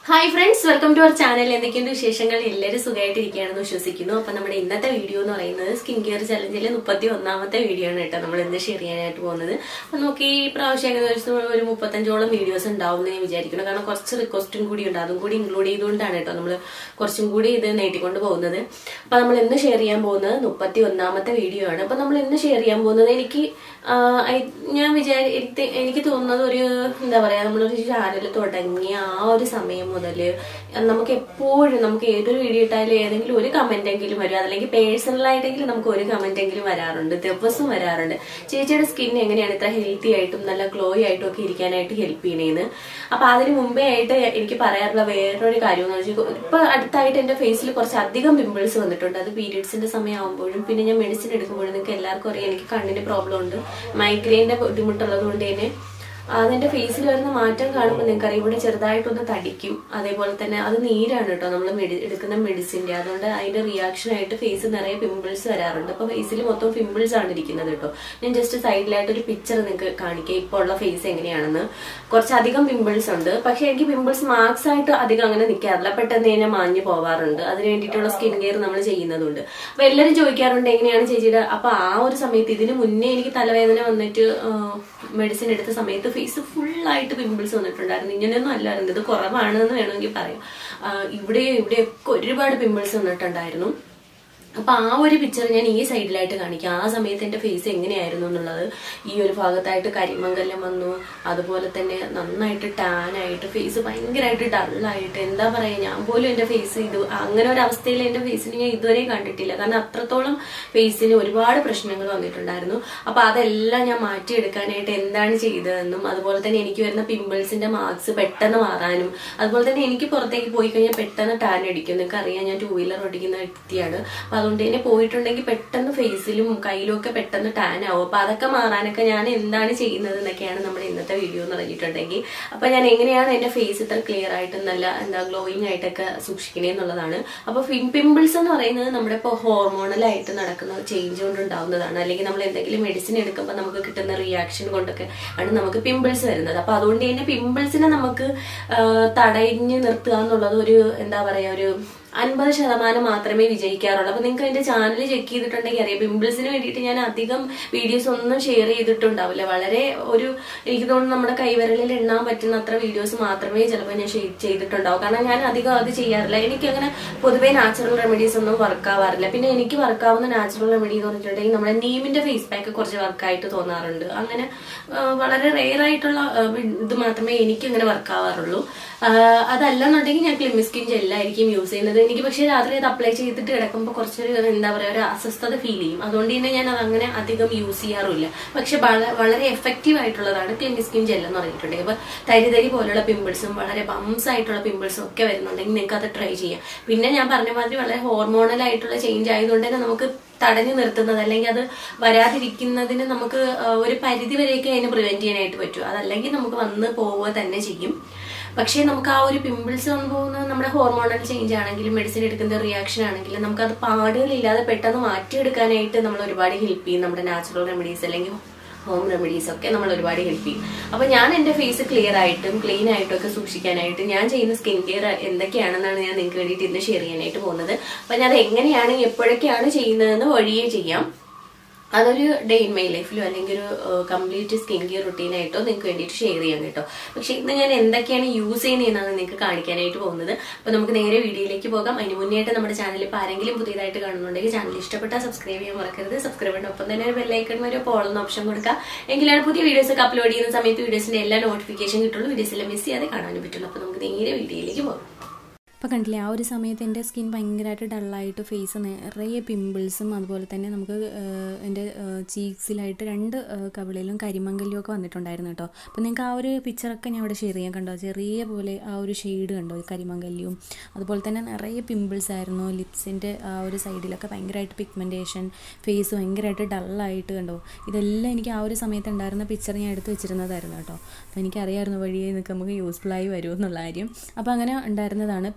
hi friends welcome to our channel എന്തൊക്കെയുണ്ട് വിശേഷങ്ങൾ എല്ലാവരും സുഖമായിട്ടിരിക്കുകയാണെന്ന് വിശ്വസിക്കുന്നു അപ്പൊ നമ്മുടെ ഇന്നത്തെ വീഡിയോ എന്ന് പറയുന്നത് സ്കിൻ കെയർ ചലഞ്ചിലെ മുപ്പത്തി ഒന്നാമത്തെ വീഡിയോ ആണ് കേട്ടോ നമ്മൾ ഇന്ന് ഷെയർ ചെയ്യാനായിട്ട് പോകുന്നത് അപ്പൊ നമുക്ക് ഈ പ്രാവശ്യം ഏകദേശം ഒരു മുപ്പത്തഞ്ചോളം വീഡിയോസ് ഉണ്ടാവും എന്ന് ഞാൻ വിചാരിക്കുന്നു കാരണം കുറച്ച് റിക്വസ്റ്റും കൂടി ഉണ്ട് അതും കൂടി ഇൻക്ലൂഡ് ചെയ്തുകൊണ്ടാണ് കേട്ടോ നമ്മൾ കുറച്ചും കൂടി ഇത് നീട്ടിക്കൊണ്ട് പോകുന്നത് അപ്പൊ നമ്മൾ ഇന്ന് ഷെയർ ചെയ്യാൻ പോകുന്നത് മുപ്പത്തി ഒന്നാമത്തെ വീഡിയോ ആണ് അപ്പൊ നമ്മൾ ഇന്ന് ഷെയർ ചെയ്യാൻ പോകുന്നത് എനിക്ക് ആ, ഐ- ഞാൻ വിചാരി എനിക്ക് എനിക്ക് തോന്നുന്നത് ഒരു എന്താ പറയാ നമ്മളൊരു ചാനൽ തുടങ്ങിയ ആ ഒരു സമയം മുതൽ നമുക്ക് എപ്പോഴും നമുക്ക് ഏതൊരു വീഡിയോ ഇട്ടാലും ഏതെങ്കിലും ഒരു കമന്റ് എങ്കിലും വരും അതല്ലെങ്കിൽ പേഴ്സണൽ ആയിട്ടെങ്കിലും നമുക്ക് ഒരു കമന്റ് എങ്കിലും വരാറുണ്ട് ദിവസം വരാറുണ്ട് ചേച്ചിയുടെ സ്കിൻ എങ്ങനെയാണ് ഇത്ര ഹെൽത്തി ആയിട്ടും നല്ല ഗ്ലോ ആയിട്ടും ഒക്കെ ഇരിക്കാനായിട്ട് ഹെൽപ്പ് ചെയ്യണേന്ന് അപ്പൊ അതിന് മുമ്പേ ആയിട്ട് എനിക്ക് പറയാറുള്ള വേറൊരു കാര്യം എന്ന് വെച്ചാൽ ഇപ്പൊ അടുത്തായിട്ട് എന്റെ ഫേസിൽ കുറച്ച് അധികം പിമ്പിൾസ് വന്നിട്ടുണ്ട് അത് പീരിയഡ്സിന്റെ സമയമാകുമ്പോഴും പിന്നെ ഞാൻ മെഡിസിൻ എടുക്കുമ്പോഴും നിങ്ങൾക്ക് എല്ലാവർക്കും അറിയാം എനിക്ക് കണ്ണിന് പ്രോബ്ലം ഉണ്ട് മൈഗ്രെയിന്റെ ബുദ്ധിമുട്ടുള്ളത് കൊണ്ട് തന്നെ അതെന്റെ ഫേസിൽ വരുന്ന മാറ്റം കാണുമ്പോൾ നിങ്ങൾക്കറിയാം ഇവിടെ ചെറുതായിട്ടൊന്ന് തടിക്കും അതേപോലെ തന്നെ അത് നീരാണ് കേട്ടോ നമ്മൾ എടുക്കുന്ന മെഡിസിന്റെ അതുകൊണ്ട് അതിന്റെ റിയാക്ഷൻ ആയിട്ട് ഫേസ് നിറയെ പിമ്പിൾസ് വരാറുണ്ട് അപ്പൊ ഫേസിൽ മൊത്തം പിമ്പിൾസ് ആണ് ഇരിക്കുന്നത് കേട്ടോ ഞാൻ ജസ്റ്റ് സൈഡിലായിട്ട് ഒരു പിക്ചർ നിങ്ങൾക്ക് കാണിക്കാം ഇപ്പോൾ ഉള്ള ഫേസ് എങ്ങനെയാണെന്ന് കുറച്ചധികം പിമ്പിൾസ് ഉണ്ട് പക്ഷെ എനിക്ക് പിമ്പിൾസ് മാർക്സ് ആയിട്ട് അധികം അങ്ങനെ നിൽക്കാറില്ല പെട്ടെന്ന് തന്നെ മാഞ്ഞു പോവാറുണ്ട് അതിന് വേണ്ടിയിട്ടുള്ള സ്കിൻ കെയർ നമ്മൾ ചെയ്യുന്നതുണ്ട് അപ്പൊ എല്ലാവരും ചോദിക്കാറുണ്ട് എങ്ങനെയാണ് ചേച്ചിയുടെ അപ്പൊ ആ ഒരു സമയത്ത് ഇതിന് മുന്നേ എനിക്ക് തലവേദന വന്നിട്ട് മെഡിസിൻ എടുത്ത സമയത്ത് ഫേസ് ഫുള്ളായിട്ട് പിമ്പിൾസ് വന്നിട്ടുണ്ടായിരുന്നു ഇങ്ങനെയൊന്നും അല്ലായിരുന്നു ഇത് കുറവാണെന്ന് വേണമെങ്കിൽ പറയാം ആ, ഇവിടെ ഇവിടെയൊക്കെ ഒരുപാട് പിമ്പിൾസ് വന്നിട്ടുണ്ടായിരുന്നു അപ്പൊ ആ ഒരു പിക്ചർ ഞാൻ ഈ സൈഡിലായിട്ട് കാണിക്കാം ആ സമയത്ത് എന്റെ ഫേസ് എങ്ങനെയായിരുന്നു എന്നുള്ളത് ഈ ഒരു ഭാഗത്തായിട്ട് കരിമംഗലം വന്നു അതുപോലെ തന്നെ നന്നായിട്ട് ടാൻ ആയിട്ട് ഫേസ് ഭയങ്കരമായിട്ട് ഡള്ളായിട്ട് എന്താ പറയാ ഞാൻ പോലും എന്റെ ഫേസ് ഇത് അങ്ങനെ ഒരു അവസ്ഥയിൽ എന്റെ ഫേസിന് ഞാൻ ഇതുവരെ കണ്ടിട്ടില്ല കാരണം അത്രത്തോളം ഫേസിന് ഒരുപാട് പ്രശ്നങ്ങൾ വന്നിട്ടുണ്ടായിരുന്നു അപ്പൊ അതെല്ലാം ഞാൻ മാറ്റിയെടുക്കാനായിട്ട് എന്താണ് ചെയ്തതെന്നും അതുപോലെ തന്നെ എനിക്ക് വരുന്ന പിമ്പിൾസിന്റെ മാർക്സ് പെട്ടെന്ന് മാറാനും അതുപോലെ തന്നെ എനിക്ക് പുറത്തേക്ക് പോയി കഴിഞ്ഞാൽ പെട്ടെന്ന് ടാൻ അടിക്കും നിങ്ങൾക്ക് അറിയാം ഞാൻ ടൂ വീലർ ഓടിക്കുന്ന വ്യക്തിയാണ് അപ്പൊ അതുകൊണ്ട് തന്നെ പോയിട്ടുണ്ടെങ്കിൽ പെട്ടെന്ന് ഫേസിലും കയ്യിലും ഒക്കെ പെട്ടെന്ന് ടാൻ ആവും അപ്പൊ അതൊക്കെ മാറാനൊക്കെ ഞാൻ എന്താണ് ചെയ്യുന്നത് എന്നൊക്കെയാണ് നമ്മുടെ ഇന്നത്തെ വീഡിയോ എന്ന് പറഞ്ഞിട്ടുണ്ടെങ്കിൽ അപ്പൊ ഞാൻ എങ്ങനെയാണ് എന്റെ ഫേസ് ഇത്ര ക്ലിയർ ആയിട്ട് നല്ല എന്താ ഗ്ലോയിങ് ആയിട്ടൊക്കെ സൂക്ഷിക്കണേ എന്നുള്ളതാണ് അപ്പൊ പിമ്പിൾസ് എന്ന് പറയുന്നത് നമ്മുടെ ഇപ്പോൾ ഹോർമോണലായിട്ട് നടക്കുന്ന ചേഞ്ച് കൊണ്ട് ഉണ്ടാവുന്നതാണ് അല്ലെങ്കിൽ നമ്മൾ എന്തെങ്കിലും മെഡിസിൻ എടുക്കുമ്പോൾ നമുക്ക് കിട്ടുന്ന റിയാക്ഷൻ കൊണ്ടൊക്കെ ആണ് നമുക്ക് പിമ്പിൾസ് വരുന്നത് അപ്പൊ അതുകൊണ്ട് തന്നെ പിമ്പിൾസിനെ നമുക്ക് ആ, തടഞ്ഞു നിർത്തുക എന്നുള്ളത് ഒരു എന്താ പറയാ ഒരു അൻപത് ശതമാനം മാത്രമേ വിജയിക്കാറുള്ളൂ അപ്പൊ നിങ്ങൾക്ക് എന്റെ ചാനൽ ചെക്ക് ചെയ്തിട്ടുണ്ടെങ്കിൽ അറിയാം പിമ്പിൾസിന് വേണ്ടിയിട്ട് ഞാൻ അധികം വീഡിയോസ് ഒന്നും ഷെയർ ചെയ്തിട്ടുണ്ടാവില്ല വളരെ ഒരു എനിക്ക് തോന്നുന്നു നമ്മുടെ കൈവിരലിൽ എണ്ണാൻ പറ്റുന്ന അത്ര വീഡിയോസ് മാത്രമേ ചിലപ്പോൾ ഞാൻ ഷെയർ ചെയ്തിട്ടുണ്ടാവും കാരണം ഞാൻ അധികം അത് ചെയ്യാറില്ല എനിക്ക് അങ്ങനെ പൊതുവേ നാച്ചുറൽ റെമഡീസ് ഒന്നും വർക്ക് ആവാറില്ല പിന്നെ എനിക്ക് വർക്കാവുന്ന നാച്ചുറൽ റെമഡി എന്ന് പറഞ്ഞിട്ടുണ്ടെങ്കിൽ നമ്മുടെ നീമിന്റെ ഫേസ് പാക്ക് കുറച്ച് വർക്കായിട്ട് തോന്നാറുണ്ട് അങ്ങനെ ആ, വളരെ റെയർ ആയിട്ടുള്ള ആ, ഇത് മാത്രമേ എനിക്ക് അങ്ങനെ വർക്ക് ആവാറുള്ളൂ ആ, അതല്ലെന്നുണ്ടെങ്കിൽ ഞാൻ ക്ലിമിസ്കിൻ ജെല്ലായിരിക്കും യൂസ് ചെയ്യുന്നത് എനിക്ക് പക്ഷേ രാത്രി അത് അപ്ലൈ ചെയ്തിട്ട് കിടക്കുമ്പോൾ കുറച്ചൊരു എന്താ പറയുക ഒരു അസ്വസ്ഥത ഫീൽ ചെയ്യും അതുകൊണ്ട് തന്നെ ഞാൻ അത് അങ്ങനെ അധികം യൂസ് ചെയ്യാറില്ല പക്ഷെ വള- വളരെ എഫക്റ്റീവ് ആയിട്ടുള്ളതാണ് ക്ലിമിസ്കിൻ ജെൽ എന്ന് പറഞ്ഞിട്ടുണ്ടെങ്കിൽ അപ്പൊ തരി തരി പോലുള്ള പിമ്പിൾസും വളരെ ബംസ് ആയിട്ടുള്ള പിമ്പിൾസും ഒക്കെ വരുന്നുണ്ടെങ്കിൽ നിങ്ങൾക്ക് അത് ട്രൈ ചെയ്യാം പിന്നെ ഞാൻ പറഞ്ഞ മാതിരി വളരെ ഹോർമോണൽ ആയിട്ടുള്ള ചേഞ്ച് ആയതുകൊണ്ട് തന്നെ നമുക്ക് തടഞ്ഞു നിർത്തുന്നത് അല്ലെങ്കിൽ അത് വരാതിരിക്കുന്നതിന് നമുക്ക് ആ, ഒരു പരിധി വരെയൊക്കെ അതിനെ പ്രിവെന്റ് ചെയ്യാനായിട്ട് പറ്റും അതല്ലെങ്കിൽ നമുക്ക് വന്ന് പോവുക തന്നെ ചെയ്യും പക്ഷേ നമുക്ക് ആ ഒരു പിമ്പിൾസ് വന്നു പോകുന്നത് നമ്മുടെ ഹോർമോണൽ ചേഞ്ച് ആണെങ്കിലും മെഡിസിൻ എടുക്കുന്ന റിയാക്ഷൻ ആണെങ്കിലും നമുക്ക് അത് പാടുകളില്ലാതെ പെട്ടെന്ന് മാറ്റിയെടുക്കാനായിട്ട് നമ്മൾ ഒരുപാട് ഹെൽപ്പ് ചെയ്യും നമ്മുടെ നാച്ചുറൽ റെമഡീസ് അല്ലെങ്കിൽ ഹോം റെമഡീസ് ഒക്കെ നമ്മൾ ഒരുപാട് ഹെൽപ്പ് ചെയ്യും അപ്പൊ ഞാൻ എന്റെ ഫേസ് ക്ലിയർ ആയിട്ടും ക്ലീൻ ആയിട്ടും ഒക്കെ സൂക്ഷിക്കാനായിട്ട് ഞാൻ ചെയ്യുന്ന സ്കിൻ കെയർ എന്തൊക്കെയാണെന്നാണ് ഞാൻ നിങ്ങൾക്ക് വേണ്ടിയിട്ട് ഇന്ന് ഷെയർ ചെയ്യാനായിട്ട് പോകുന്നത് അപ്പൊ ഞാൻ അത് എങ്ങനെയാണ് എപ്പോഴൊക്കെയാണ് ചെയ്യുന്നതെന്ന് വഴിയേ ചെയ്യാം അതൊരു ഡേ ഇൻ മൈ ലൈഫിലോ അല്ലെങ്കിൽ ഒരു കംപ്ലീറ്റ് സ്കിൻ കെയർ റുട്ടീനായിട്ടോ നിങ്ങൾക്ക് വേണ്ടിയിട്ട് ഷെയർ ചെയ്യാൻ കേട്ടോ പക്ഷെ ഇന്ന് ഞാൻ എന്തൊക്കെയാണ് യൂസ് ചെയ്യുന്നതെന്നാണ് നിങ്ങൾക്ക് കാണിക്കാനായിട്ട് പോകുന്നത് അപ്പൊ നമുക്ക് നേരെ വീഡിയോയിലേക്ക് പോകാം അതിന് മുന്നേ ആയിട്ട് നമ്മുടെ ചാനൽ ഇപ്പോൾ ആരെങ്കിലും പുതിയതായിട്ട് കാണുന്നുണ്ടെങ്കിൽ ചാനൽ ഇഷ്ടപ്പെട്ടാൽ സബ്സ്ക്രൈബ് ചെയ്യാൻ മറക്കരുത് സബ്സ്ക്രൈബിന്റെ ഒപ്പം തന്നെ ഒരു ബെല്ലൈക്കൺ വരെ പോളുന്ന ഓപ്ഷൻ കൊടുക്കുക എങ്കിലാണ് പുതിയ വീഡിയോസ് ഒക്കെ അപ്ലോഡ് ചെയ്യുന്ന സമയത്ത് വീഡിയോസിന്റെ എല്ലാ നോട്ടിഫിക്കേഷൻ കിട്ടുള്ളൂ വീഡിയോസ് എല്ലാം മിസ് ചെയ്യാതെ കാണാനും പറ്റുള്ളൂ അപ്പൊ നമുക്ക് നേരെ വീഡിയോയിലേക്ക് പോകാം അപ്പോൾ കണ്ടില്ലേ ആ ഒരു സമയത്ത് എൻ്റെ സ്കിൻ ഭയങ്കരമായിട്ട് ഡള്ളായിട്ട് ഫേസ് നിറയെ പിമ്പിൾസും അതുപോലെ തന്നെ നമുക്ക് ഏഹ്, എൻ്റെ ചീക്സിലായിട്ട് രണ്ട് ഏഹ്, കവിളിലും കരിമങ്കലിലും ഒക്കെ വന്നിട്ടുണ്ടായിരുന്നു കേട്ടോ അപ്പോൾ നിങ്ങൾക്ക് ആ ഒരു പിക്ചറൊക്കെ ഞാൻ ഇവിടെ ഷെയർ ചെയ്യാൻ കണ്ടോ ചെറിയ പോലെ ആ ഒരു ഷെയ്ഡ് കണ്ടോ ഈ കരിമങ്കലിയും അതുപോലെ തന്നെ നിറയെ പിമ്പിൾസ് ആയിരുന്നു ലിപ്സിൻ്റെ ആ ഒരു സൈഡിലൊക്കെ ഭയങ്കരമായിട്ട് പിഗ്മെൻറ്റേഷൻ ഫേസ് ഭയങ്കരമായിട്ട് ഡള്ളായിട്ട് കണ്ടോ ഇതെല്ലാം എനിക്ക് ആ ഒരു സമയത്ത് ഉണ്ടായിരുന്ന പിക്ചർ ഞാൻ എടുത്ത് വെച്ചിരുന്നതായിരുന്നു കേട്ടോ അപ്പോൾ എനിക്കറിയായിരുന്നു വഴിയെ നിൽക്കുക നമുക്ക് യൂസ്ഫുള്ളായി വരും എന്നുള്ള കാര്യം അപ്പോൾ അങ്ങനെ ഉണ്ടായിരുന്നതാണ് പിന്നെ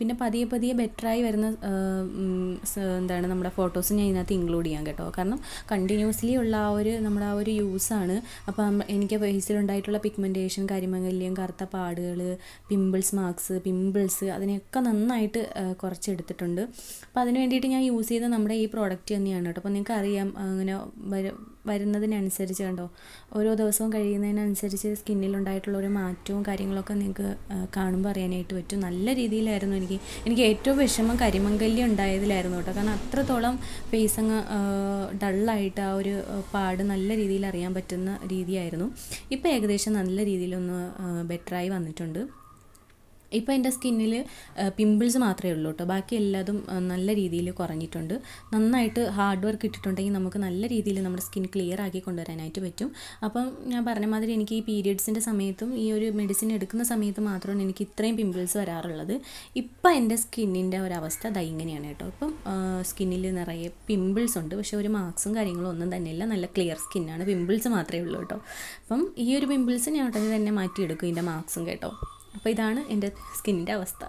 പിന്നെ പതിയെ പതിയെ ബെറ്ററായി വരുന്ന ആ, ഉം, സ- എന്താണ് നമ്മുടെ ഫോട്ടോസ് ഞാൻ ഇതിനകത്ത് ഇൻക്ലൂഡ് ചെയ്യാം കേട്ടോ കാരണം കണ്ടിന്യൂസ്ലി ഉള്ള ആ ഒരു നമ്മുടെ ആ ഒരു യൂസാണ് അപ്പം എനിക്ക് ഫേസിലുണ്ടായിട്ടുള്ള പിഗ്മെൻറ്റേഷൻ കരിമങ്ങല്യം കറുത്ത പാടുകൾ പിമ്പിൾസ് മാർക്സ് പിമ്പിൾസ് അതിനെയൊക്കെ നന്നായിട്ട് ആ, കുറച്ചെടുത്തിട്ടുണ്ട് അപ്പോൾ അതിന് വേണ്ടിയിട്ട് ഞാൻ യൂസ് ചെയ്ത നമ്മുടെ ഈ പ്രോഡക്റ്റ് തന്നെയാണ് കേട്ടോ അപ്പോൾ നിങ്ങൾക്ക് അറിയാം അങ്ങനെ വര വരുന്നതിനനുസരിച്ച് കണ്ടോ ഓരോ ദിവസവും കഴിയുന്നതിനനുസരിച്ച് സ്കിന്നിലുണ്ടായിട്ടുള്ള ഒരു മാറ്റവും കാര്യങ്ങളൊക്കെ നിങ്ങൾക്ക് കാണുമ്പോൾ അറിയാനായിട്ട് പറ്റും നല്ല രീതിയിലായിരുന്നു എനിക്ക് എനിക്ക് ഏറ്റവും വിഷമം കരിമങ്കല്യം ഉണ്ടായതിലായിരുന്നു കേട്ടോ കാരണം അത്രത്തോളം ഫേസ് അങ്ങ് ഡള്ളായിട്ട് ആ ഒരു ആ, പാട് നല്ല രീതിയിൽ അറിയാൻ പറ്റുന്ന രീതിയായിരുന്നു ഇപ്പോൾ ഏകദേശം നല്ല രീതിയിലൊന്ന് ബെറ്ററായി വന്നിട്ടുണ്ട് ഇപ്പോൾ എൻ്റെ സ്കിന്നിൽ പിമ്പിൾസ് മാത്രമേ ഉള്ളൂ കേട്ടോ ബാക്കി എല്ലാതും ആ, നല്ല രീതിയിൽ കുറഞ്ഞിട്ടുണ്ട് നന്നായിട്ട് ഹാർഡ് വർക്ക് ഇട്ടിട്ടുണ്ടെങ്കിൽ നമുക്ക് നല്ല രീതിയിൽ നമ്മുടെ സ്കിൻ ക്ലിയർ ആക്കി കൊണ്ടുവരാനായിട്ട് പറ്റും അപ്പം ഞാൻ പറഞ്ഞ മാതിരി എനിക്ക് ഈ പീരിയഡ്സിൻ്റെ സമയത്തും ഈ ഒരു മെഡിസിൻ എടുക്കുന്ന സമയത്ത് മാത്രമാണ് എനിക്ക് ഇത്രയും പിമ്പിൾസ് വരാറുള്ളത് ഇപ്പം എൻ്റെ സ്കിന്നിൻ്റെ ഒരവസ്ഥ ദാ ഇങ്ങനെയാണ് കേട്ടോ ഇപ്പം സ്കിന്നിൽ നിറയെ പിമ്പിൾസ് ഉണ്ട് പക്ഷേ ഒരു മാർക്സും കാര്യങ്ങളും ഒന്നും തന്നെയില്ല നല്ല ക്ലിയർ സ്കിന്നാണ് പിമ്പിൾസ് മാത്രമേ ഉള്ളൂ കേട്ടോ അപ്പം ഈ ഒരു പിമ്പിൾസ് ഞാൻ ഉടനെ തന്നെ മാറ്റിയെടുക്കും ഇതിൻ്റെ മാർക്സും കേട്ടോ അപ്പോൾ ഇതാണ് എൻ്റെ സ്കിന്നിൻ്റെ അവസ്ഥ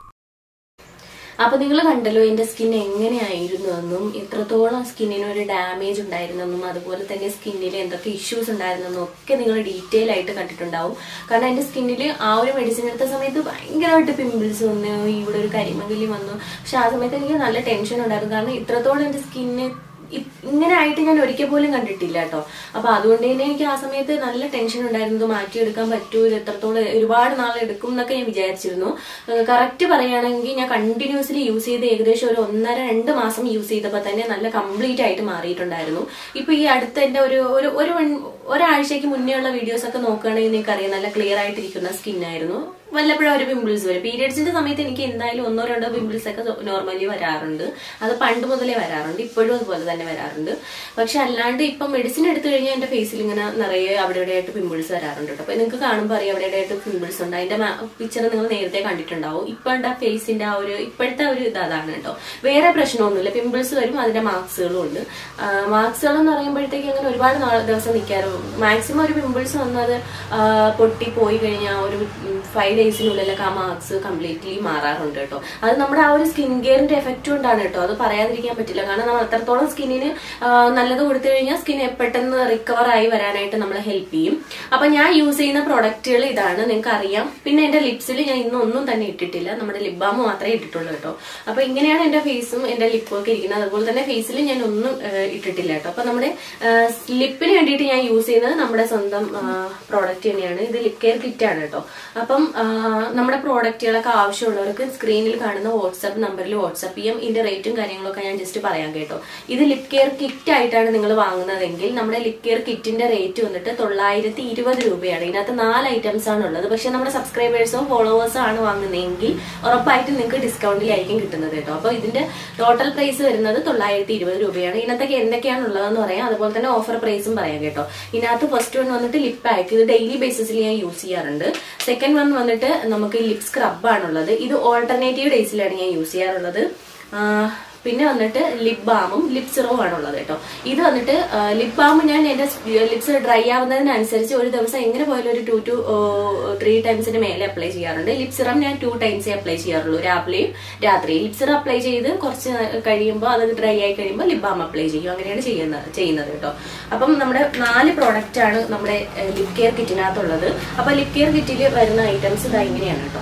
അപ്പൊ നിങ്ങൾ കണ്ടല്ലോ എന്റെ സ്കിൻ എങ്ങനെയായിരുന്നു എന്നും എത്രത്തോളം സ്കിന്നിന് ഒരു ഡാമേജ് ഉണ്ടായിരുന്നെന്നും അതുപോലെ തന്നെ സ്കിന്നിൽ എന്തൊക്കെ ഇഷ്യൂസ് ഉണ്ടായിരുന്നെന്നും ഒക്കെ നിങ്ങൾ ഡീറ്റെയിൽ ആയിട്ട് കണ്ടിട്ടുണ്ടാവും കാരണം എന്റെ സ്കിന്നിൽ ആ ഒരു മെഡിസിൻ എടുത്ത സമയത്ത് ഭയങ്കരമായിട്ട് പിമ്പിൾസ് വന്നു ഇവിടെ ഒരു കരിമകലി വന്നു പക്ഷെ ആ സമയത്ത് എനിക്ക് നല്ല ടെൻഷൻ ഉണ്ടായിരുന്നു കാരണം ഇത്രത്തോളം എന്റെ സ്കിന്ന് ഇങ്ങനെ ആയിട്ട് ഞാൻ ഒരിക്കൽ പോലും കണ്ടിട്ടില്ല കേട്ടോ അപ്പൊ അതുകൊണ്ട് തന്നെ എനിക്ക് ആ സമയത്ത് നല്ല ടെൻഷൻ ഉണ്ടായിരുന്നു ഇത് മാറ്റിയെടുക്കാൻ പറ്റൂ ഇത് എത്രത്തോളം ഒരുപാട് നാൾ എടുക്കും എന്നൊക്കെ ഞാൻ വിചാരിച്ചിരുന്നു കറക്റ്റ് പറയുകയാണെങ്കിൽ ഞാൻ കണ്ടിന്യൂസ്ലി യൂസ് ചെയ്ത് ഏകദേശം ഒരു ഒന്നര രണ്ട് മാസം യൂസ് ചെയ്തപ്പോൾ തന്നെ നല്ല കംപ്ലീറ്റ് ആയിട്ട് മാറിയിട്ടുണ്ടായിരുന്നു ഇപ്പൊ ഈ അടുത്ത എന്റെ ഒരു ഒരു ഒരു വൺ- ഒരാഴ്ചയ്ക്ക് മുന്നേ ഉള്ള വീഡിയോസ് ഒക്കെ നോക്കുകയാണെങ്കിൽ നിങ്ങൾക്ക് അറിയാം നല്ല ക്ലിയർ ആയിട്ടിരിക്കുന്ന സ്കിൻ ആയിരുന്നു വല്ലപ്പോഴും ഒരു പിമ്പിൾസ് വരും പീരിയഡ്സിന്റെ സമയത്ത് എനിക്ക് എന്തായാലും ഒന്നോ രണ്ടോ പിമ്പിൾസ് ഒക്കെ നോർമലി വരാറുണ്ട് അത് പണ്ട് മുതലേ വരാറുണ്ട് ഇപ്പോഴും അതുപോലെ തന്നെ വരാറുണ്ട് പക്ഷെ അല്ലാണ്ട് ഇപ്പം മെഡിസിൻ എടുത്തു കഴിഞ്ഞാൽ എന്റെ ഫേസിൽ ഇങ്ങനെ നിറയെ അവിടെ ഇവിടെ ആയിട്ട് പിമ്പിൾസ് വരാറുണ്ട് കേട്ടോ അപ്പൊ നിങ്ങൾക്ക് കാണുമ്പോൾ അറിയാം അവിടെ ഇവിടെ ആയിട്ട് പിമ്പിൾസ് ഉണ്ട് അതിന്റെ പിക്ചർ നിങ്ങൾ നേരത്തെ കണ്ടിട്ടുണ്ടാവും ഇപ്പോഴത്തെ ഫേസിന്റെ ആ ഒരു ഇപ്പോഴത്തെ ഒരു ഇത് അതാണ് കേട്ടോ വേറെ പ്രശ്നമൊന്നുമില്ല പിമ്പിൾസ് വരും അതിന്റെ മാർക്സുകളും ഉണ്ട് മാർക്സുകൾ എന്ന് പറയുമ്പോഴത്തേക്ക് അങ്ങനെ ഒരുപാട് നാൾ ദിവസം നിൽക്കാറും മാക്സിമം ഒരു പിമ്പിൾസ് വന്നത് ആ, പൊട്ടി പോയി കഴിഞ്ഞാൽ ഒരു ഫൈവ് ഡേയ്സിനുള്ളിലൊക്കെ ആ മാർക്സ് കംപ്ലീറ്റ്ലി മാറാറുണ്ട് കേട്ടോ അത് നമ്മുടെ ആ ഒരു സ്കിൻ കെയറിന്റെ എഫക്റ്റ് കൊണ്ടാണ് കേട്ടോ അത് പറയാതിരിക്കാൻ പറ്റില്ല കാരണം നമ്മൾ അത്രത്തോളം സ്കിന്നിന് നല്ലത് കൊടുത്തു കഴിഞ്ഞാൽ സ്കിൻ പെട്ടെന്ന് റിക്കവർ ആയി വരാനായിട്ട് നമ്മളെ ഹെൽപ്പ് ചെയ്യും അപ്പൊ ഞാൻ യൂസ് ചെയ്യുന്ന പ്രൊഡക്റ്റുകൾ ഇതാണ് നിങ്ങൾക്ക് അറിയാം പിന്നെ എന്റെ ലിപ്സിൽ ഞാൻ ഇന്നും ഒന്നും തന്നെ ഇട്ടിട്ടില്ല നമ്മുടെ ലിപ് ബാം മാത്രമേ ഇട്ടിട്ടുള്ളൂ കേട്ടോ അപ്പൊ ഇങ്ങനെയാണ് എന്റെ ഫേസും എന്റെ ലിപ്പും ഒക്കെ ഇരിക്കുന്നത് അതുപോലെ തന്നെ ഫേസിൽ ഞാൻ ഒന്നും ആ, ഇട്ടിട്ടില്ല കേട്ടോ അപ്പൊ നമ്മുടെ ലിപ്പിന് വേണ്ടിയിട്ട് ഞാൻ യൂസ് ചെയ്യുന്നത് നമ്മുടെ സ്വന്തം പ്രോഡക്റ്റ് തന്നെയാണ് ഇത് ലിപ് കെയർ കിറ്റ് ആണ് കേട്ടോ അപ്പം ആ, നമ്മുടെ പ്രോഡക്റ്റുകളൊക്കെ ആവശ്യമുള്ളവർക്ക് സ്ക്രീനിൽ കാണുന്ന വാട്സാപ്പ് നമ്പറിൽ വാട്സാപ്പ് ചെയ്യാം ഇതിന്റെ റേറ്റും കാര്യങ്ങളൊക്കെ ഞാൻ ജസ്റ്റ് പറയാം കേട്ടോ ഇത് ലിപ് കെയർ കിറ്റ് ആയിട്ടാണ് നിങ്ങൾ വാങ്ങുന്നതെങ്കിൽ നമ്മുടെ ലിപ് കെയർ കിറ്റിന്റെ റേറ്റ് വന്നിട്ട് തൊള്ളായിരത്തി ഇരുപത് രൂപയാണ് ഇതിനകത്ത് നാല് ഐറ്റംസ് ആണ് ഉള്ളത് പക്ഷെ നമ്മുടെ സബ്സ്ക്രൈബേഴ്സോ ഫോളോവേഴ്സോ ആണ് വാങ്ങുന്നതെങ്കിൽ ഉറപ്പായിട്ടും നിങ്ങൾക്ക് ഡിസ്കൗണ്ടിലായിരിക്കും കിട്ടുന്നത് കേട്ടോ അപ്പോൾ ഇതിന്റെ ടോട്ടൽ പ്രൈസ് വരുന്നത് തൊള്ളായിരത്തി ഇരുപത് രൂപയാണ് ഇതിനകത്തൊക്കെ എന്തൊക്കെയാണ് ഉള്ളതെന്ന് പറയാം അതുപോലെ തന്നെ ഓഫർ പ്രൈസും പറയാം കേട്ടോ ഇതിനകത്ത് ഫസ്റ്റ് വൺ വന്നിട്ട് ലിപ് പാക്ക് ഇത് ഡെയിലി ബേസിസിൽ ഞാൻ യൂസ് ചെയ്യാറുണ്ട് സെക്കൻഡ് വൺ വന്നിട്ട് നമുക്ക് ലിപ് സ്ക്രബ് ആണുള്ളത് ഇത് ഓൾട്ടർനേറ്റീവ് ഡേയ്സിലാണ് ഞാൻ യൂസ് ചെയ്യാറുള്ളത് ആ, പിന്നെ വന്നിട്ട് ലിപ് ബാമും ലിപ് സിറവും ആണുള്ളത് കേട്ടോ ഇത് വന്നിട്ട് ലിപ് ബാം ഞാൻ എന്റെ ലിപ്സ് ഡ്രൈ ആവുന്നതിനനുസരിച്ച് ഒരു ദിവസം എങ്ങനെ പോയാലും ഒരു ടു ടു ത്രീ ടൈംസിന് മേലെ അപ്ലൈ ചെയ്യാറുണ്ട് ലിപ് സിറം ഞാൻ ടു ടൈംസേ അപ്ലൈ ചെയ്യാറുള്ളൂ രാവിലെയും രാത്രിയും ലിപ് സിറം അപ്ലൈ ചെയ്ത് കുറച്ച് കഴിയുമ്പോൾ അത് ഡ്രൈ ആയി കഴിയുമ്പോൾ ലിപ് ബാം അപ്ലൈ ചെയ്യും അങ്ങനെയാണ് ചെയ്യുന്നത് ചെയ്യുന്നത് കേട്ടോ അപ്പം നമ്മുടെ നാല് പ്രോഡക്റ്റ് ആണ് നമ്മുടെ ലിപ് കെയർ കിറ്റിനകത്തുള്ളത് അപ്പൊ ലിപ് കെയർ കിറ്റിൽ വരുന്ന ഐറ്റംസ് ഇതാ ഇങ്ങനെയാണ് കേട്ടോ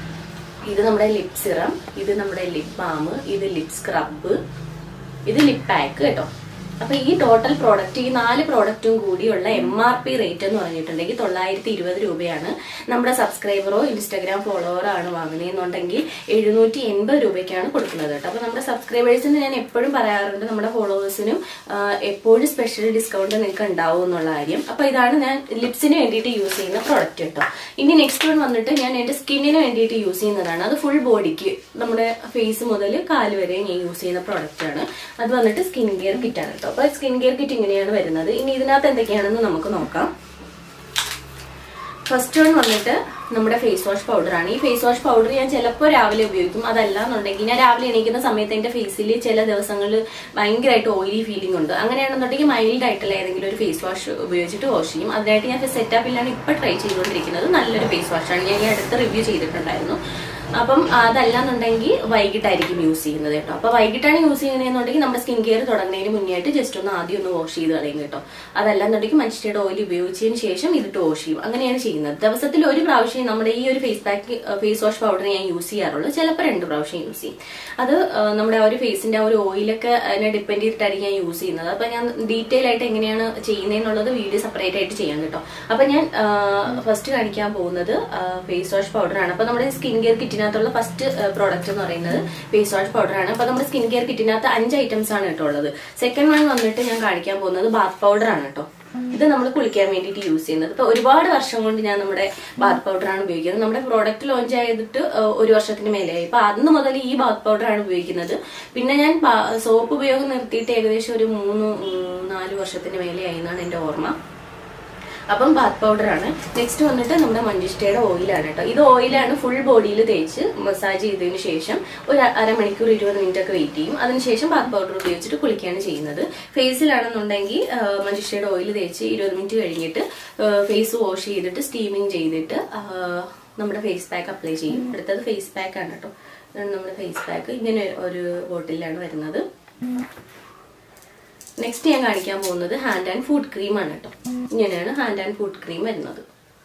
ഇത് നമ്മുടെ ലിപ് സിറം ഇത് നമ്മുടെ ലിപ് ബാം ഇത് ലിപ് സ്ക്രബ് ഇത് ലിപ് പാക്ക് കേട്ടോ അപ്പൊ ഈ ടോട്ടൽ പ്രോഡക്റ്റ് ഈ നാല് പ്രോഡക്റ്റും കൂടിയുള്ള എം ആർ പി റേറ്റ് എന്ന് പറഞ്ഞിട്ടുണ്ടെങ്കിൽ തൊള്ളായിരത്തി ഇരുപത് രൂപയാണ് നമ്മുടെ സബ്സ്ക്രൈബറോ ഇൻസ്റ്റാഗ്രാം ഫോളോവറോ ആണ് വാങ്ങുന്നതെന്നുണ്ടെങ്കിൽ എഴുന്നൂറ്റി എൺപത് രൂപയ്ക്കാണ് കൊടുക്കുന്നത് കേട്ടോ അപ്പൊ നമ്മുടെ സബ്സ്ക്രൈബേഴ്സിന് ഞാൻ എപ്പോഴും പറയാറുണ്ട് നമ്മുടെ ഫോളോവേഴ്സിനും എപ്പോഴും സ്പെഷ്യൽ ഡിസ്കൗണ്ട് നിങ്ങൾക്ക് ഉണ്ടാവും എന്നുള്ള കാര്യം അപ്പൊ ഇതാണ് ഞാൻ ലിപ്സിന് വേണ്ടിയിട്ട് യൂസ് ചെയ്യുന്ന പ്രോഡക്റ്റ് കേട്ടോ ഇനി നെക്സ്റ്റ് വൺ വന്നിട്ട് ഞാൻ എന്റെ സ്കിന്നിന് വേണ്ടിയിട്ട് യൂസ് ചെയ്യുന്നതാണ് അത് ഫുൾ ബോഡിക്ക് നമ്മുടെ ഫേസ് മുതൽ കാല് വരെ ഞാൻ യൂസ് ചെയ്യുന്ന പ്രോഡക്റ്റ് ആണ് അത് വന്നിട്ട് സ്കിൻ കെയർ കിറ്റ് ആണ് കേട്ടോ അപ്പൊ സ്കിൻ കെയർ കിറ്റ് ഇങ്ങനെയാണ് വരുന്നത് ഇനി ഇതിനകത്ത് എന്തൊക്കെയാണെന്ന് നമുക്ക് നോക്കാം ഫസ്റ്റ് വൺ വന്നിട്ട് നമ്മുടെ ഫേസ് വാഷ് പൗഡർ ആണ് ഈ ഫേസ് വാഷ് പൗഡർ ഞാൻ ചിലപ്പോൾ രാവിലെ ഉപയോഗിക്കും അതല്ല എന്നുണ്ടെങ്കിൽ ഞാൻ രാവിലെ എണീക്കുന്ന സമയത്ത് എന്റെ ഫേസിൽ ചില ദിവസങ്ങളിൽ ഭയങ്കരമായിട്ട് ഓയിലി ഫീലിംഗ് ഉണ്ട് അങ്ങനെയാണെന്നുണ്ടെങ്കിൽ മൈൽഡ് ആയിട്ടുള്ള ഏതെങ്കിലും ഒരു ഫേസ് വാഷ് ഉപയോഗിച്ചിട്ട് വാഷ് ചെയ്യും അതിനായിട്ട് ഞാൻ സെറ്റപ്പിലാണ് ഇപ്പൊ ട്രൈ ചെയ്തുകൊണ്ടിരിക്കുന്നത് നല്ലൊരു ഫേസ് വാഷാണ് ഞാൻ ഈ അടുത്ത് റിവ്യൂ ചെയ്തിട്ടുണ്ടായിരുന്നു അപ്പം അതല്ലാന്നുണ്ടെങ്കിൽ വൈകിട്ടായിരിക്കും യൂസ് ചെയ്യുന്നത് കേട്ടോ അപ്പൊ വൈകിട്ടാണ് യൂസ് ചെയ്യണമെന്നുണ്ടെങ്കിൽ നമ്മുടെ സ്കിൻ കെയർ തുടങ്ങുന്നതിന് മുന്നേ ആയിട്ട് ജസ്റ്റ് ഒന്ന് ആദ്യം ഒന്ന് വാഷ് ചെയ്ത് കളയും കേട്ടോ അതല്ലാന്നുണ്ടെങ്കിൽ മഞ്ചിസ്റ്റയുടെ ഓയിൽ ഉപയോഗിച്ചതിന് ശേഷം ഇതിട്ട് വാഷ് ചെയ്യും അങ്ങനെയാണ് ചെയ്യുന്നത് ദിവസത്തിൽ ഒരു പ്രാവശ്യം നമ്മുടെ ഈ ഒരു face pack face wash powder ഞാൻ യൂസ് ചെയ്യാറുള്ളൂ ചിലപ്പോൾ രണ്ട് പ്രാവശ്യം യൂസ് ചെയ്യും അത് ആ, നമ്മുടെ ആ ഒരു ഫേസിന്റെ ആ ഒരു ഓയിലൊക്കെ അതിനെ ഡിപ്പെൻഡ് ചെയ്തിട്ടായിരിക്കും ഞാൻ യൂസ് ചെയ്യുന്നത് അപ്പൊ ഞാൻ ഡീറ്റെയിൽ ആയിട്ട് എങ്ങനെയാണ് ചെയ്യുന്നതെന്നുള്ളത് വീഡിയോ സെപ്പറേറ്റ് ആയിട്ട് ചെയ്യാം കേട്ടോ അപ്പൊ ഞാൻ ഫസ്റ്റ് കാണിക്കാൻ പോകുന്നത് ഫേസ് വാഷ് പൗഡർ ആണ് അപ്പൊ നമ്മുടെ സ്കിൻ കെയർ കിറ്റിനകത്തുള്ള ഫസ്റ്റ് പ്രോഡക്റ്റ് എന്ന് പറയുന്നത് ഫേസ് വാഷ് പൗഡർ ആണ് അപ്പൊ നമ്മുടെ സ്കിൻ കെയർ കിറ്റിനകത്ത് അഞ്ച് ഐറ്റംസ് ആണ് കേട്ടോ ഉള്ളത് സെക്കൻഡ് വൺ വന്നിട്ട് ഞാൻ കാണിക്കാൻ പോകുന്നത് ബാത്ത് പൗഡർ ആണ് കേട്ടോ ഇത് നമ്മൾ കുളിക്കാൻ വേണ്ടിയിട്ട് യൂസ് ചെയ്യുന്നത് ഇപ്പൊ ഒരുപാട് വർഷം കൊണ്ട് ഞാൻ നമ്മുടെ ബാത്ത് പൗഡർ ആണ് ഉപയോഗിക്കുന്നത് നമ്മുടെ പ്രോഡക്റ്റ് ലോഞ്ച് ചെയ്തിട്ട് ഏഹ്, ഒരു വർഷത്തിന് മേലെയായി ഇപ്പൊ അന്ന് മുതൽ ഈ ബാത്ത് പൗഡർ ആണ് ഉപയോഗിക്കുന്നത് പിന്നെ ഞാൻ സോപ്പ് ഉപയോഗം നിർത്തിയിട്ട് ഏകദേശം ഒരു മൂന്ന് ഉം, നാല് വർഷത്തിന് മേലെയായി എന്നാണ് എന്റെ ഓർമ്മ അപ്പം ബാത്ത് പൗഡർ ആണ് നെക്സ്റ്റ് വന്നിട്ട് നമ്മുടെ മഞ്ചിഷ്ടയുടെ ഓയിലാണ് കേട്ടോ ഇത് ഓയിലാണ് ഫുൾ ബോഡിയിൽ തേച്ച് മസാജ് ചെയ്തതിന് ശേഷം ഒരു അ- അരമണിക്കൂർ ഇരുപത് മിനിറ്റ് ഒക്കെ വെയിറ്റ് ചെയ്യും അതിനുശേഷം ബാത്ത് പൗഡർ ഉപയോഗിച്ചിട്ട് കുളിക്കുകയാണ് ചെയ്യുന്നത് ഫേസിലാണെന്നുണ്ടെങ്കിൽ മഞ്ചിഷ്ടയുടെ ഓയിൽ തേച്ച് ഇരുപത് മിനിറ്റ് കഴിഞ്ഞിട്ട് ഫേസ് വാഷ് ചെയ്തിട്ട് സ്റ്റീമിങ് ചെയ്തിട്ട് ആ, നമ്മുടെ ഫേസ് പാക്ക് അപ്ലൈ ചെയ്യും അടുത്തത് ഫേസ് പാക്ക് ആണ് കേട്ടോ ഇതാണ് നമ്മുടെ ഫേസ് പാക്ക് ഇങ്ങനെ ഒരു ബോട്ടിലാണ് വരുന്നത് നെക്സ്റ്റ് ഞാൻ കാണിക്കാൻ പോകുന്നത് ഹാൻഡ് ആൻഡ് ഫുഡ് ക്രീം ആണ് കേട്ടോ ഇങ്ങനെയാണ് ഹാൻഡ് ആൻഡ് ഫുഡ് ക്രീം വരുന്നത്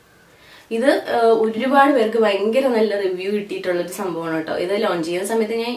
ഇത് ഏഹ്, ഒരുപാട് പേർക്ക് ഭയങ്കര നല്ല റിവ്യൂ കിട്ടിയിട്ടുള്ള ഒരു സംഭവമാണ് കേട്ടോ ഇത് ലോഞ്ച് ചെയ്യുന്ന സമയത്ത് ഞാൻ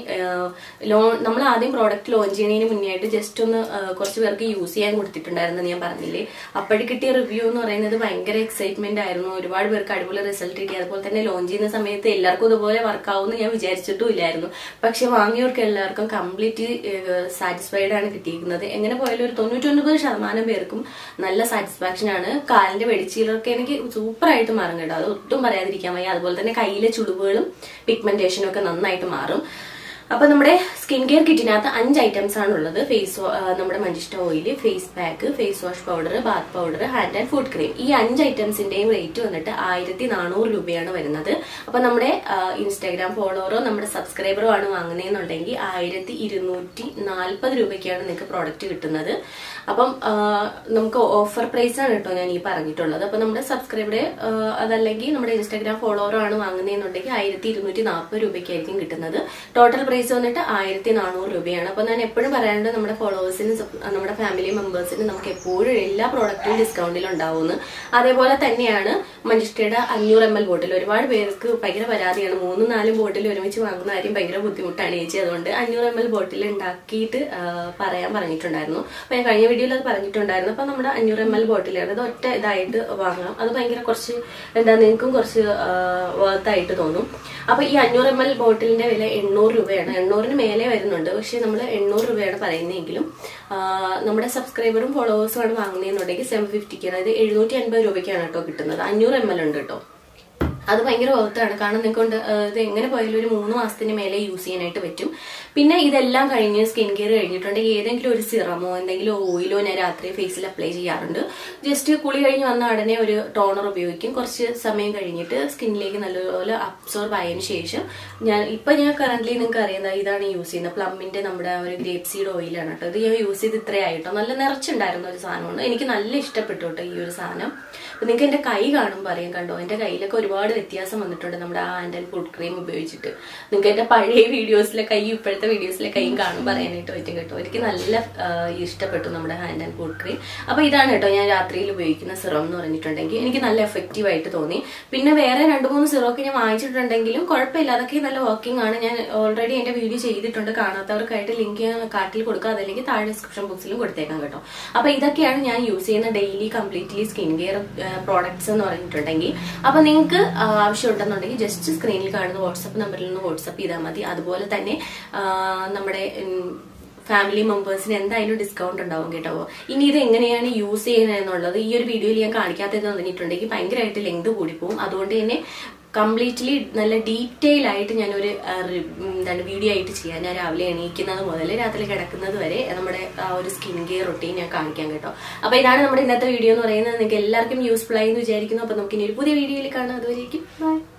ലോ നമ്മൾ ആദ്യം പ്രോഡക്റ്റ് ലോഞ്ച് ചെയ്യുന്നതിന് മുന്നേ ആയിട്ട് ജസ്റ്റ് ഒന്ന് ഏഹ്, കുറച്ച് പേർക്ക് യൂസ് ചെയ്യാൻ കൊടുത്തിട്ടുണ്ടായിരുന്നു ഞാൻ പറഞ്ഞില്ലേ അപ്പോഴ് കിട്ടിയ റിവ്യൂ എന്ന് പറയുന്നത് ഭയങ്കര എക്സൈറ്റ്മെന്റ് ആയിരുന്നു ഒരുപാട് പേർക്ക് അടിപൊളി റിസൾട്ട് കിട്ടി അതുപോലെ തന്നെ ലോഞ്ച് ചെയ്യുന്ന സമയത്ത് എല്ലാവർക്കും ഇതുപോലെ വർക്ക് ആവുമെന്ന് ഞാൻ വിചാരിച്ചിട്ടും ഇല്ലായിരുന്നു പക്ഷെ വാങ്ങിയവർക്ക് എല്ലാവർക്കും കംപ്ലീറ്റ് സാറ്റിസ്ഫൈഡ് ആണ് കിട്ടിയിരിക്കുന്നത് എങ്ങനെ പോയാലും ഒരു തൊണ്ണൂറ്റൊൻപത് ശതമാനം പേർക്കും നല്ല സാറ്റിസ്ഫാക്ഷൻ ആണ് കാലിന്റെ വെടിച്ചീലൊക്കെ എനിക്ക് സൂപ്പർ ആയിട്ട് മാറും കേട്ടോ അത് ഒട്ടും പറയാതിരിക്കാൻ വയ്യ അതുപോലെ തന്നെ കയ്യിലെ ചുളിവുകളും പിഗ്മെന്റേഷനും ഒക്കെ നന്നായിട്ട് മാറും അപ്പൊ നമ്മുടെ സ്കിൻ കെയർ കിറ്റിനകത്ത് അഞ്ച് ഐറ്റംസ് ആണ് ഉള്ളത് ഫേസ് നമ്മുടെ മഞ്ചിഷ്ട oil face pack face wash powder bath powder hand and foot cream ഈ അഞ്ച് ഐറ്റംസിന്റെയും റേറ്റ് വന്നിട്ട് ആയിരത്തി നാനൂറ് രൂപയാണ് വരുന്നത് അപ്പൊ നമ്മുടെ ഇൻസ്റ്റാഗ്രാം ഫോളോവറോ നമ്മുടെ സബ്സ്ക്രൈബറോ ആണ് വാങ്ങുന്നതെന്നുണ്ടെങ്കിൽ ആയിരത്തി ഇരുന്നൂറ്റി നാൽപ്പത് രൂപയ്ക്കാണ് നിങ്ങൾക്ക് പ്രോഡക്റ്റ് കിട്ടുന്നത് അപ്പം ആ, നമുക്ക് ഓഫർ പ്രൈസ് ആണ് കേട്ടോ ഞാൻ ഈ പറഞ്ഞിട്ടുള്ളത് അപ്പൊ നമ്മുടെ സബ്സ്ക്രൈബറെ അതല്ലെങ്കിൽ നമ്മുടെ ഇൻസ്റ്റാഗ്രാം ഫോളോവറോ ആണ് വാങ്ങുന്നതെന്നുണ്ടെങ്കിൽ ആയിരത്തി ഇരുന്നൂറ്റി നാൽപ്പത് രൂപയ്ക്കായിരിക്കും കിട്ടുന്നത് ടോട്ടൽ പ്രൈസ് വന്നിട്ട് ആയിരത്തി നാനൂറ് രൂപയാണ് അപ്പൊ ഞാൻ എപ്പോഴും പറയാറുണ്ട് നമ്മുടെ ഫോളോവേഴ്സിനും നമ്മുടെ ഫാമിലി മെമ്പേഴ്സിനും നമുക്ക് എപ്പോഴും എല്ലാ പ്രോഡക്റ്റും ഡിസ്കൗണ്ടിൽ ഉണ്ടാവുന്നു അതേപോലെ തന്നെയാണ് മഞ്ചിഷ്ടയുടെ അഞ്ഞൂറ് എം എൽ ബോട്ടിൽ ഒരുപാട് പേർക്ക് ഭയങ്കര പരാതിയാണ് മൂന്നും നാലും ബോട്ടിൽ ഒരുമിച്ച് വാങ്ങുന്ന കാര്യം ഭയങ്കര ബുദ്ധിമുട്ടാണ് ചേച്ചി അതുകൊണ്ട് അഞ്ഞൂറ് എം എൽ ബോട്ടിൽ ഉണ്ടാക്കിയിട്ട് ആ, പറയാൻ പറഞ്ഞിട്ടുണ്ടായിരുന്നു അപ്പൊ ഞാൻ കഴിഞ്ഞ വീഡിയോയിൽ അത് പറഞ്ഞിട്ടുണ്ടായിരുന്നു അപ്പൊ നമ്മുടെ അഞ്ഞൂറ് എം എൽ ബോട്ടിലാണ് അത് ഒറ്റ ഇതായിട്ട് വാങ്ങാം അത് ഭയങ്കര കുറച്ച് എന്താ നിങ്ങൾക്കും കുറച്ച് വർത്തായിട്ട് തോന്നും അപ്പൊ ഈ അഞ്ഞൂറ് എം എൽ ബോട്ടിലിന്റെ വില എണ്ണൂറ് രൂപയാണ് എണ്ണൂറിന് മേലെ വരുന്നുണ്ട് പക്ഷെ നമ്മൾ എണ്ണൂറ് രൂപയാണ് പറയുന്നതെങ്കിലും ആ, നമ്മുടെ സബ്സ്ക്രൈബറും ഫോളോവേഴ്സും ആണ് വാങ്ങുന്നതെന്നുണ്ടെങ്കിൽ സെവൻ ഫിഫ്റ്റിക്ക് അതായത് എഴുന്നൂറ്റി അൻപത് രൂപയ്ക്കാണ് കേട്ടോ കിട്ടുന്നത് അഞ്ഞൂറ് എം എൽ ഉണ്ട് കേട്ടോ അത് ഭയങ്കര വർത്താണ് കാരണം നിങ്ങൾക്ക് കൊണ്ട് ഏഹ്, ഇത് എങ്ങനെ പോയാലും ഒരു മൂന്ന് മാസത്തിന് മേലെ യൂസ് ചെയ്യാനായിട്ട് പറ്റും പിന്നെ ഇതെല്ലാം കഴിഞ്ഞ് സ്കിൻ കെയർ കഴിഞ്ഞിട്ടുണ്ടെങ്കിൽ ഏതെങ്കിലും ഒരു സിറമോ എന്തെങ്കിലും ഓയിലോ ഞാൻ രാത്രി ഫേസിൽ അപ്ലൈ ചെയ്യാറുണ്ട് ജസ്റ്റ് കുളി കഴിഞ്ഞ് വന്ന ഉടനെ ഒരു ടോണർ ഉപയോഗിക്കും കുറച്ച് സമയം കഴിഞ്ഞിട്ട് സ്കിന്നിലേക്ക് നല്ലപോലെ അബ്സോർബ് ആയതിനു ശേഷം ഞാൻ ഇപ്പൊ ഞാൻ കറന്റ് നിങ്ങൾക്ക് അറിയുന്നത് ഇതാണ് യൂസ് ചെയ്യുന്നത് പ്ലമ്മിന്റെ നമ്മുടെ ആ ഒരു ഗ്രേപ്പ് സീഡ് ഓയിലാണ് കേട്ടോ ഇത് ഞാൻ യൂസ് ചെയ്ത് ഇത്രയായിട്ടോ നല്ല നിറച്ചുണ്ടായിരുന്ന ഒരു സാധനമാണ് എനിക്ക് നല്ല ഇഷ്ടപ്പെട്ടു കേട്ടോ ഈ ഒരു സാധനം അപ്പൊ നിങ്ങൾക്ക് എന്റെ കൈ കാണുമ്പോൾ അറിയാം കണ്ടോ എന്റെ കയ്യിലൊക്കെ ഒരുപാട് വ്യത്യാസം വന്നിട്ടുണ്ട് നമ്മുടെ ആ ഹാൻഡ് ആൻഡ് ഫുഡ് ക്രീം ഉപയോഗിച്ചിട്ട് നിങ്ങൾക്ക് എന്റെ പഴയ വീഡിയോസിലെ കൈ ഇപ്പോഴത്തെ വീഡിയോസിലെ കൈയും കാണും പറയാനായിട്ട് പറ്റും കേട്ടോ എനിക്ക് നല്ല ആ, ഇഷ്ടപ്പെട്ടു നമ്മുടെ ഹാൻഡ് ആൻഡ് ഫുഡ് ക്രീം അപ്പൊ ഇതാണ് കേട്ടോ ഞാൻ രാത്രിയിൽ ഉപയോഗിക്കുന്ന സിറം എന്ന് പറഞ്ഞിട്ടുണ്ടെങ്കിൽ എനിക്ക് നല്ല എഫക്റ്റീവ് ആയിട്ട് തോന്നി പിന്നെ വേറെ രണ്ട് മൂന്ന് സിറം ഒക്കെ ഞാൻ വാങ്ങിച്ചിട്ടുണ്ടെങ്കിലും കുഴപ്പമില്ല അതൊക്കെ നല്ല വർക്കിംഗ് ആണ് ഞാൻ ഓൾറെഡി എന്റെ വീഡിയോ ചെയ്തിട്ടുണ്ട് കാണാത്തവർക്കായിട്ട് ലിങ്ക് കാർട്ടിൽ കൊടുക്കുക അതല്ലെങ്കിൽ താഴെ ഡിസ്ക്രിപ്ഷൻ ബോക്സിലും കൊടുത്തേക്കാം കേട്ടോ അപ്പൊ ഇതൊക്കെയാണ് ഞാൻ യൂസ് ചെയ്യുന്ന daily completely skin care products എന്ന് പറഞ്ഞിട്ടുണ്ടെങ്കിൽ അപ്പൊ നിങ്ങൾക്ക് ആവശ്യമുണ്ടെന്നുണ്ടെങ്കിൽ ജസ്റ്റ് സ്ക്രീനിൽ കാണുന്ന വാട്സപ്പ് നമ്പറിൽ നിന്ന് വാട്സപ്പ് ചെയ്താൽ മതി അതുപോലെ തന്നെ ആ, നമ്മുടെ ഉം, ഫാമിലി മെമ്പേഴ്സിന് എന്തായാലും ഡിസ്കൗണ്ട് ഉണ്ടാവും കേട്ടോ ഇനി ഇത് എങ്ങനെയാണ് യൂസ് ചെയ്യുന്നത് എന്നുള്ളത് ഈ ഒരു വീഡിയോയിൽ ഞാൻ കാണിക്കാത്തത് തന്നിട്ടുണ്ടെങ്കിൽ ഭയങ്കരമായിട്ട് ലെങ്ത് കൂടിപ്പോവും അതുകൊണ്ട് തന്നെ കംപ്ലീറ്റ്ലി നല്ല ഡീറ്റെയിൽ ആയിട്ട് ഞാനൊരു ആ, റി- ഉം, എന്താണ് വീഡിയോ ആയിട്ട് ചെയ്യാം ഞാൻ രാവിലെ എണീക്കുന്നത് മുതൽ രാത്രി കിടക്കുന്നത് വരെ നമ്മുടെ ആ ഒരു സ്കിൻ കെയർ റൊട്ടീൻ ഞാൻ കാണിക്കാം കേട്ടോ അപ്പൊ ഇതാണ് നമ്മുടെ ഇന്നത്തെ വീഡിയോ എന്ന് പറയുന്നത് നിങ്ങൾക്ക് എല്ലാവർക്കും യൂസ്ഫുൾ ആയി എന്ന് വിചാരിക്കുന്നു അപ്പൊ നമുക്ക് ഇനി ഒരു പുതിയ വീഡിയോയിൽ കാണാം അതുവരേക്കും ബൈ